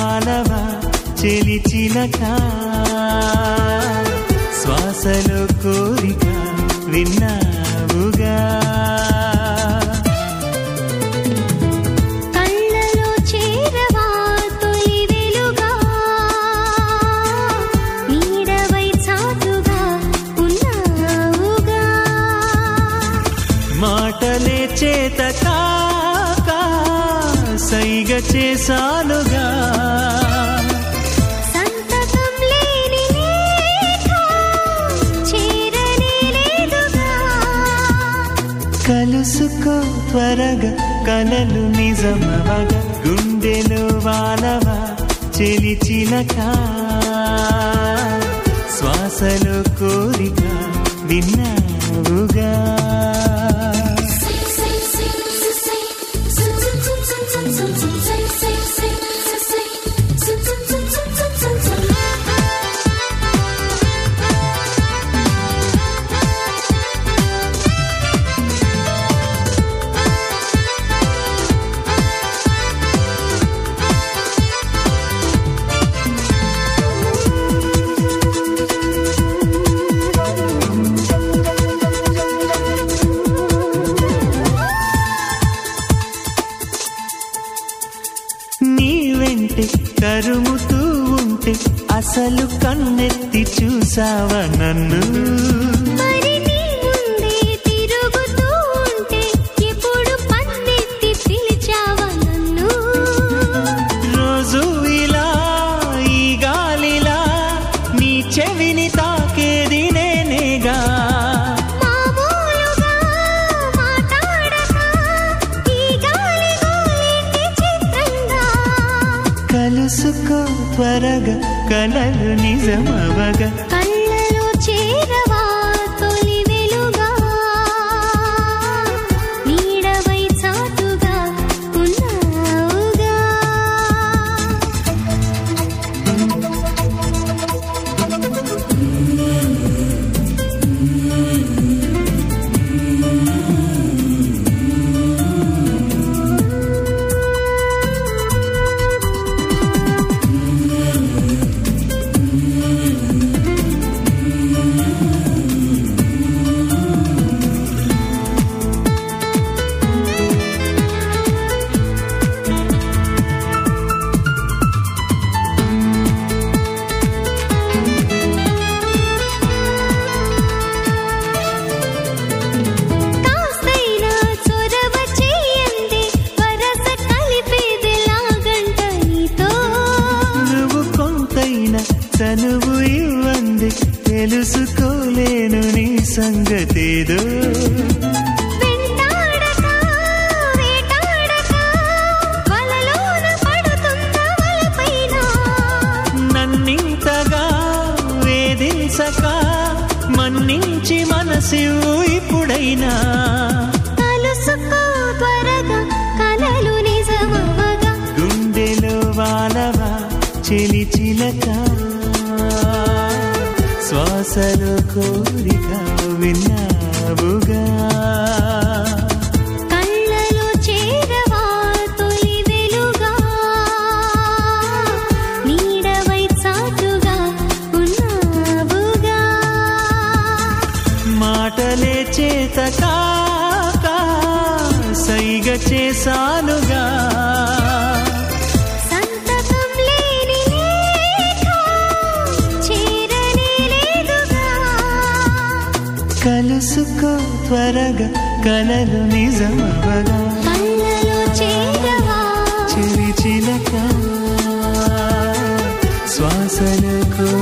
వానవా చెలి చిలక శ్వాసలో కోరిక విన్నావుగా కళ్ళలో చేరవా తొలి వెలుగా నీడవై చాటుగా ఉన్నావుగా మాటలే చేత కాక సైగ చేశానుగా సంతకం లేని లేఖ చేరనే లేదుగా కలుసుకో త్వరగా కలలు నిజమవగా గుండెలో వానవా చెలి చిలక శ్వాసలో కోరిక విన్నావుగా నీ వెంటే కరుముతూ ఉంటే అసలు కన్నెత్తి చూసావా నన్ను మరి నీ ముందే తిరుగుతూ ఉంటే ఎప్పుడు పన్నెత్తి పిలిచావా నన్ను రోజు ఇలా ఈ గాలిలా నీ చెవిని తాకేది నేనేగా మామూలుగా మాట్లాడక ఈ గాలి గోలికి చిత్రంగా కలుసుకో త్వరగా కలలు నిజమవగా కళ్ళలో చేరవా తొలి వెలుగా నీడవై చాటుగా ఉన్నావుగా కాస్తైనా చొరవ చేయండి వరస కలిపేదిలాగంట నీతో నువ్వు కొంతైనా తనువు ఇవ్వంది తెలుసుకోలేను నీ సంగతేదో వెంటాడక వేటాడక వలలోన పడుతున్న వలపైన నన్నింతగా వేధించక మన్నించి మనసివు ఇప్పుడైనా కలుసుకో త్వరగా కలలు నిజమవగా గుండెలో వానవా చెలి చిలక శ్వాసలో కోరిక విన్నావుగా కళ్ళలో చేరవా తొలి వెలుగా నీడవై చాటుగా ఉన్నావుగా మాటలే చేత కాక సైగ చేశానుగా సంతకం లేని లేఖ చేరనే లేదుగా కలుసుకో త్వరగా కలలు నిజమవగా కళ్ళలో చేరవా చిలి చిలక శ్వాసలో